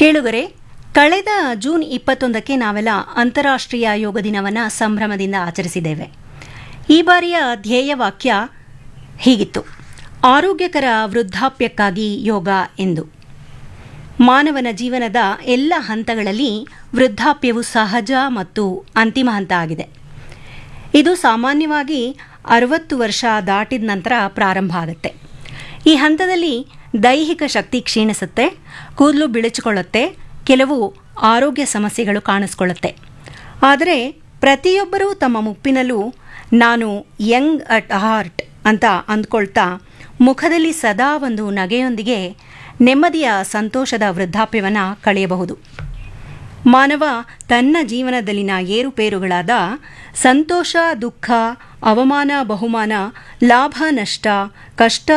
ಕೇಳುಗರೆ ಕಳೆದ ಜೂನ್ ಇಪ್ಪತ್ತೊಂದಕ್ಕೆ ನಾವೆಲ್ಲ ಅಂತಾರಾಷ್ಟ್ರೀಯ ಯೋಗ ದಿನವನ್ನು ಸಂಭ್ರಮದಿಂದ ಆಚರಿಸಿದ್ದೇವೆ ಈ ಬಾರಿಯ ಧ್ಯೇಯವಾಕ್ಯ ಹೀಗಿತ್ತು ಆರೋಗ್ಯಕರ ವೃದ್ಧಾಪ್ಯಕ್ಕಾಗಿ ಯೋಗ ಎಂದು ಮಾನವನ ಜೀವನದ ಎಲ್ಲ ಹಂತಗಳಲ್ಲಿ ವೃದ್ಧಾಪ್ಯವು ಸಹಜ ಮತ್ತು ಅಂತಿಮ ಹಂತ ಆಗಿದೆ ಇದು ಸಾಮಾನ್ಯವಾಗಿ ಅರವತ್ತು ವರ್ಷ ದಾಟಿದ ನಂತರ ಪ್ರಾರಂಭ ಆಗುತ್ತೆ ಈ ಹಂತದಲ್ಲಿ ದೈಹಿಕ ಶಕ್ತಿ ಕ್ಷೀಣಿಸುತ್ತೆ ಕೂದಲು ಬಿಳಿಚಿಕೊಳ್ಳುತ್ತೆ ಕೆಲವು ಆರೋಗ್ಯ ಸಮಸ್ಯೆಗಳು ಕಾಣಿಸ್ಕೊಳ್ಳುತ್ತೆ ಆದರೆ ಪ್ರತಿಯೊಬ್ಬರೂ ತಮ್ಮ ಮುಪ್ಪಿನಲ್ಲೂ ನಾನು ಯಂಗ್ ಅಟ್ ಹಾರ್ಟ್ ಅಂತ ಅಂದ್ಕೊಳ್ತಾ ಮುಖದಲ್ಲಿ ಸದಾ ಒಂದು ನಗೆಯೊಂದಿಗೆ ನೆಮ್ಮದಿಯ ಸಂತೋಷದ ವೃದ್ಧಾಪ್ಯವನ್ನು ಕಳೆಯಬಹುದು ಮಾನವ ತನ್ನ ಜೀವನದಲ್ಲಿನ ಏರುಪೇರುಗಳಾದ ಸಂತೋಷ ದುಃಖ ಅವಮಾನ ಬಹುಮಾನ ಲಾಭ ನಷ್ಟ ಕಷ್ಟ